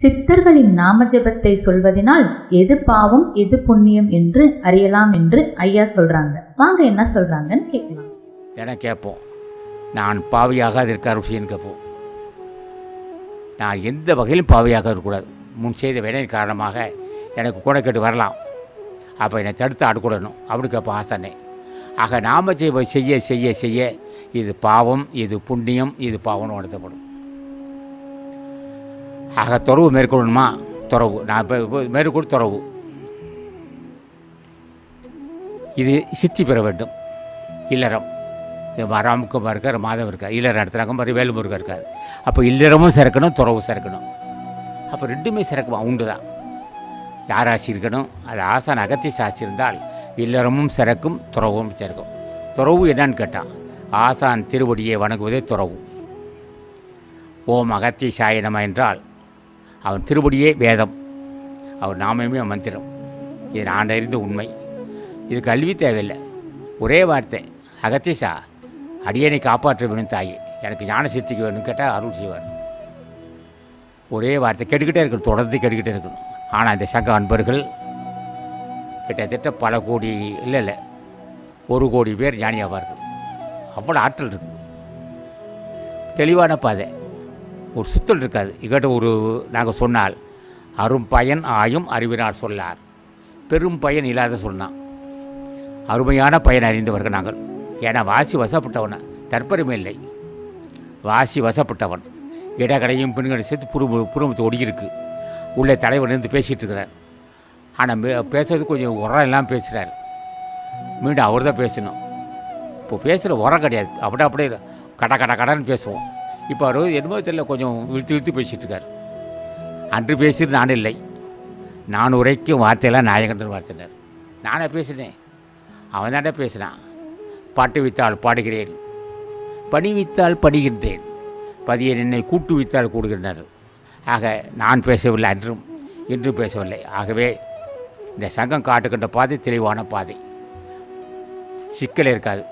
சித்தர்களின் நாம ஜெபத்தை சொல்வதனால் எது பாவம் எது புண்ணியம் என்று அறியலாம் என்று ஐயா சொல்றாங்க வாங்க என்ன சொல்றாங்கன்னு கேட்கலாம் தினம் கேட்போம் நான் பாவியாக இருக்க அருட்சின்னு கேட்போம் நான் எந்த வகையிலும் பாவியாக இருக்கக்கூடாது முன் செய்த வினையின் காரணமாக எனக்கு கூடக்கெட்டு வரலாம் அப்போ என்னை தடுத்து ஆடக்கூடணும் அப்படி கேட்போம் ஆசானே ஆக நாம செய்ய செய்ய செய்ய செய்ய இது பாவம் இது புண்ணியம் இது பாவம்னு உணர்த்தப்படும் ஆக துறவு மேற்கொள்ளணுமா துறவு நான் இப்போ மேற்கொண்டு துறவு இது சித்தி பெற வேண்டும் இல்லறம் இது ராமகுமார் இருக்கார் மாதவ் இருக்கார் இல்லறம் நடத்துகிறாங்க மாதிரி வேலுமுருகன் இருக்கார் அப்போ இல்லறமும் சிறக்கணும் துறவும் சிறக்கணும் அப்போ ரெண்டுமே சிறக்குமா உண்டு தான் யார் ஆசி இருக்கணும் அது ஆசான் அகத்தி சாட்சி இருந்தால் இல்லறமும் சிறக்கும் துறவும் சிறக்கும் துறவு என்னன்னு கேட்டான் ஆசான் திருவடியை வணங்குவதே துறவு ஓம் அகத்தி சாயனமா என்றால் அவன் திருவடியே வேதம் அவர் நாமமே மந்திரம் இது நான் அறிந்த உண்மை இது கல்வி தேவையில்லை ஒரே வார்த்தை அகத்தீஷா அடியனை காப்பாற்ற வேணும் தாயே எனக்கு ஞான சித்திக்கு வேணும் கேட்டால் அருள் செய்வார் ஒரே வார்த்தை கெடுக்கிட்டே இருக்கணும் தொடர்ந்து கெடுக்கிட்டே இருக்கணும் ஆனால் இந்த சங்க அன்பர்கள் கிட்டத்தட்ட பல கோடி இல்லை இல்லை ஒரு கோடி பேர் ஞானியாவார்கள் அவ்வளோ ஆற்றல் இருக்கு தெளிவான பாதை ஒரு சுத்தல் இருக்காது இங்கிட்ட ஒரு நாங்கள் சொன்னால் அரும் பயன் ஆயும் அறிவினார் சொல்லார் பெரும் பயன் இல்லாத சொன்னான் அருமையான பயன் அறிந்தவர்கள் நாங்கள் ஏன்னா வாசி வசப்பட்டவன் தற்பெருமை இல்லை வாசி வசப்பட்டவன் இடகடையும் பெண்களை சேர்த்து புரும புருமத்து ஒடுங்கியிருக்கு உள்ளே தலைவர் இருந்து பேசிகிட்டு இருக்கிறார் ஆனால் பேசுறது கொஞ்சம் உரம் எல்லாம் பேசுகிறார் மீண்டும் அவர் தான் பேசணும் இப்போ பேசுகிற உரம் கிடையாது அப்படியே அப்படியே கட கட கடன்னு பேசுவோம் இப்போ அவர் என்னமோ தெரியல கொஞ்சம் இழுத்து இழுத்து பேசிகிட்டு இருக்கார் அன்று பேசிட்டு நான் இல்லை நான் உரைக்கும் வார்த்தையெல்லாம் நாயகன் வார்த்தைனர் நானே பேசினேன் அவன் தானே பேசினான் பாட்டு வித்தால் பாடுகிறேன் பணி வித்தால் பணிகின்றேன் பதியன் என்னை கூட்டு வித்தால் கூடுகின்றனர் ஆக நான் பேசவில்லை அன்றும் இன்றும் பேசவில்லை ஆகவே இந்த சங்கம் காட்டுகின்ற பாதை தெளிவான பாதை சிக்கல் இருக்காது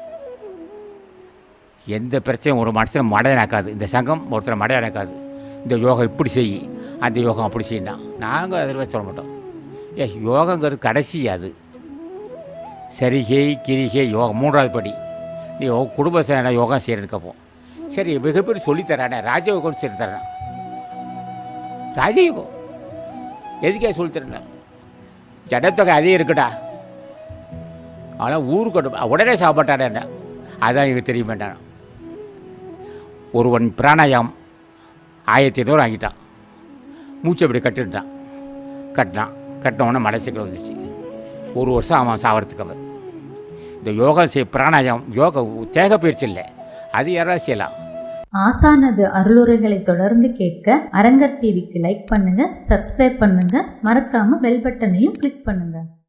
எந்த பிரச்சனையும் ஒரு மனுஷனை மடையனாக்காது இந்த சங்கம் ஒருத்தரை மடையனாக்காது இந்த யோகம் இப்படி செய் அந்த யோகம் அப்படி செய்யணும் நாங்கள் அதில் சொல்ல மாட்டோம் ஏ யோகங்கிறது கடைசி அது சரிகை கிரிகை யோகம் மூன்றாவது படி நீ யோ- குடும்ப சேன யோகம் செய்யறதுக்கு அப்போ சரி மிகப்பெரிய சொல்லித்தரானே ராஜயோகம் சொல்லி தரேன் ராஜயோகம் எதுக்கே சொல்லித்தரேன் ஜனத்தொகை அதே இருக்குடா ஆனால் ஊருக்கு உடனே சாப்பிட்டானே என்ன அதான் எனக்கு தெரிய வேண்டாம் ஒருவன் பிராணாயாம் ஆயிரத்தி ஐநூறு வாங்கிட்டான் மூச்சை இப்படி கட்டிட்டான் கட்டினான் கட்டினவொடனே மலைச்சிக்கல் வந்துச்சு ஒரு வருஷம் அவன் சாவறதுக்கு அவன் இந்த யோகா செய் பிராணாயாமம் யோகா தேக பயிற்சி இல்லை அது யாராவது செய்யலாம் ஆசானது அருளுரைகளை தொடர்ந்து கேட்க அரங்கர் டிவிக்கு லைக் பண்ணுங்க சப்ஸ்கிரைப் பண்ணுங்க மறக்காம பெல் பட்டனையும் கிளிக் பண்ணுங்க